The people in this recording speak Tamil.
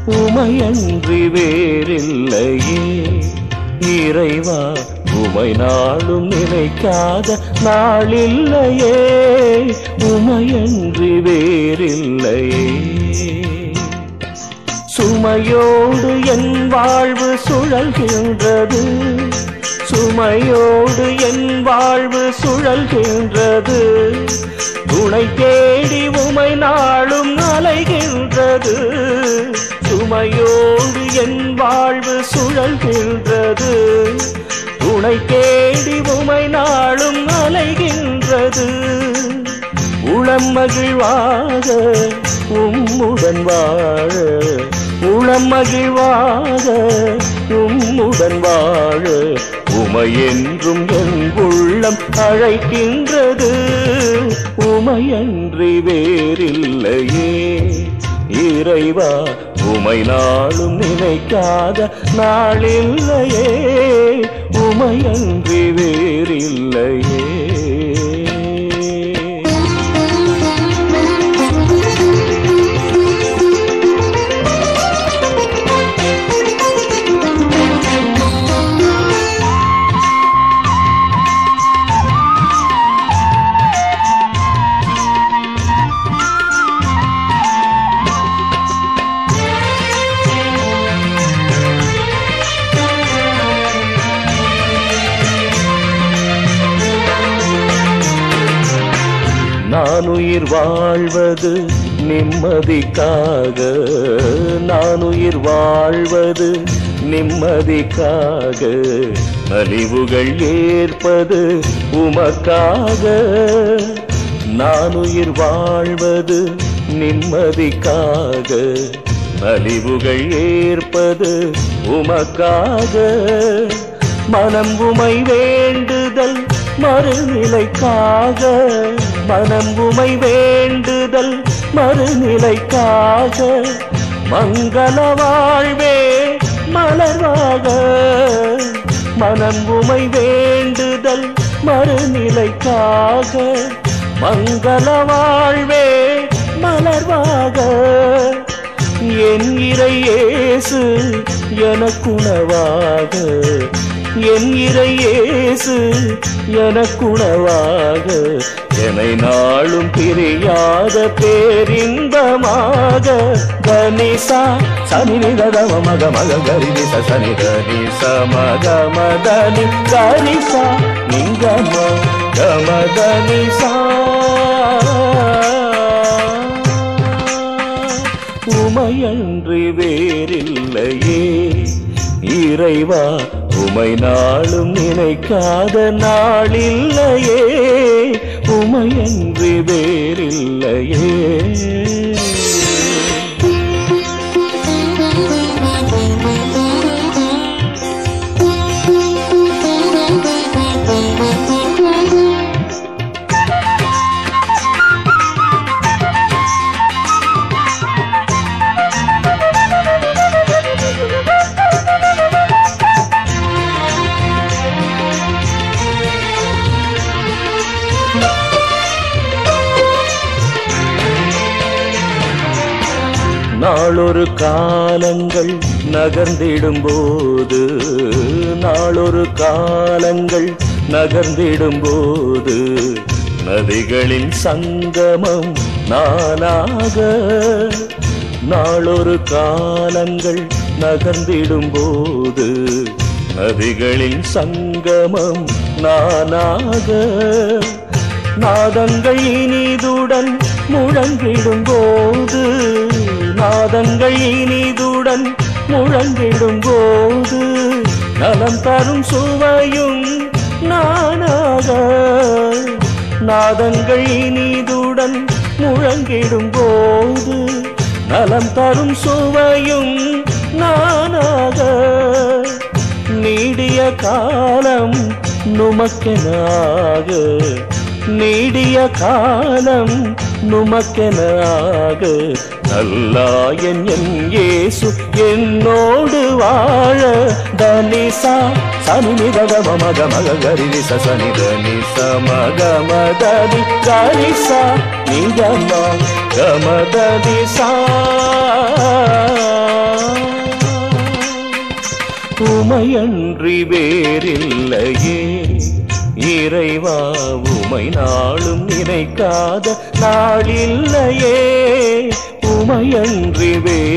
உமையன்றி வேறில்லையே இறைவா உமை நாளும் நினைக்காத நாளில்லையே உமையன்றி வேறில்லையே சுமையோடு என் வாழ்வு சுழல்கின்றது சுமையோடு என் வாழ்வு சுழல்கின்றது துணை தேடி உமை நாளும் அலைகின்றது சுமையோடு என் வாழ்வு சுழல்கின்றது துணை தேடி உமை நாளும் அலைகின்றது உளம் மகிழ்வாக உம்முடன் வாழ உளம் மகிழ்வாக உம்முடன் வாழ உமையென்றும் என் உள்ளம் அழைக்கின்றது உமையன்றி வேறில்லையே இறைவா உமை நாளும் நினைக்காத நாளில்லையே உமையன்றி வேறில்லையே நான் உயிர் வாழ்வது நிம்மதிக்காக நான் உயிர் வாழ்வது நிம்மதிக்காக நலிவுகள் ஏற்பது உமக்காக நான் உயிர் வாழ்வது நிம்மதிக்காக நலிவுகள் ஏற்பது உமக்காக மனம் உமை வேண்டுதல் மறுநிலைக்காக மனம் உமை வேண்டுதல் மறுநிலைக்காக மங்கள வாழ்வே மலர்வாக மனம் உமை வேண்டுதல் மறுநிலைக்காக மங்கள வாழ்வே மலர்வாக என் இறையேசு எனக்குணவாக என் இறையேசு எனக்குணவாக என்னை நாளும் பிரியாத பேரின்பமாக கணிசா சனி நிதம மக மக கரிதி சனி கணிச மக மதனி கரிசா நிங்கம கமதனிசா உமையன்றி வேறில்லையே இறைவா உமை நாளும் நினைக்காத நாளில்லையே உமையன்றி வேறில்லையே நாளொரு காலங்கள் நகர்ந்திடும் போது நாளொரு காலங்கள் நகர்ந்திடும் போது நதிகளின் சங்கமம் நானாக நாளொரு காலங்கள் நகர்ந்திடும் போது நதிகளின் சங்கமம் நானாக நாதங்கள் இனிதுடன் முழங்கிடும் போது நாதங்கள் இனிதுடன் முழங்கிடும் போது நலம் தரும் சுவையும் நானாக நாதங்கள் இனிதுடன் முழங்கிடும் போது நலம் தரும் சுவையும் நானாக நீடிய காலம் நுமக்கெனாக நீடிய காலம் நுமக்கெனாக நல்லாயன் என் இயேசு என்னோடு வாழ தனிசா சனி கம மக மக கரி சனி தனி மக மதனி கரிசா நிகம கமதனி சா உமையன்றி வேறில்லையே இறைவா உமை நாளும் நினைக்காத நாளில்லையே உமையன்றி வேறில்லையே